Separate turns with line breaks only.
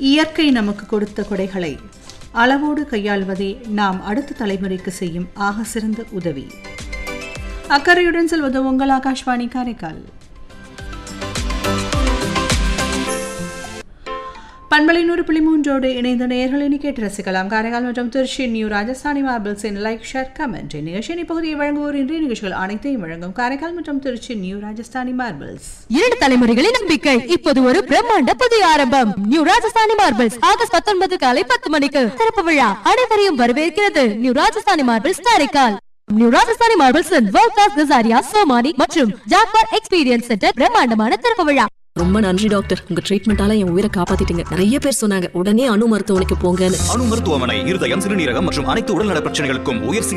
இயற்கை நமக்கு கொடுத்த கொடைகளை அளவோடு கையாள்வதே நாம் அடுத்த தலைமுறைக்கு செய்யும் ஆக சிறந்த உதவி அக்கறையுடன் செல்வது உங்கள் ஆகாஷ்வாணி காரைக்கால் பண்பலை நூறு புள்ளி மூன்றோடு இணைந்த நேர்களினி கேட்டு ரசிக்கலாம் காரைக்கால் மற்றும் திருச்சி நியூ ராஜஸ்தானி மார்பிள்ஸின் லைக் ஷேர் கமெண்ட் நிகழ்ச்சியின் இப்பகுதியை வழங்குவோர் இன்றைய நிகழ்ச்சிகள் அனைத்தையும் வழங்கும் காரைக்கால் மற்றும் திருச்சி நியூ ராஜஸ்தானி மார்பிள்ஸ்
இரண்டு தலைமுறைகளின் நம்பிக்கை இப்போது ஒரு பிரம்மாண்ட புதிய ஆரம்பம் நியூ ராஜஸ்தானி மார்பிள்ஸ் ஆகஸ்ட் பத்தொன்பது காலை பத்து மணிக்கு திறப்பு விழா அனைவரையும் வரவேற்கிறது new Rajasthani marbles Karaikal new Rajasthani marbles world class Kajaria Somany மற்றும் ஜாக்வார் எக்ஸ்பீரியன்ஸ் சென்டர் பிரம்மாண்டமான திறப்பு விழா
ரொம்ப நன்றி டாக்டர் உங்க ட்ரீட்மெண்டால என் உயிரை காப்பாத்திட்டீங்க நிறைய பேர் சொன்னாங்க உடனே அணு மருத்துவமனைக்கு போங்கன்னு
அணு மருத்துவமனை இருதயம் சிறுநீரகம் மற்றும் அனைத்து உடல்நல பிரச்சனைகளுக்கும் உயர் சிகிச்சை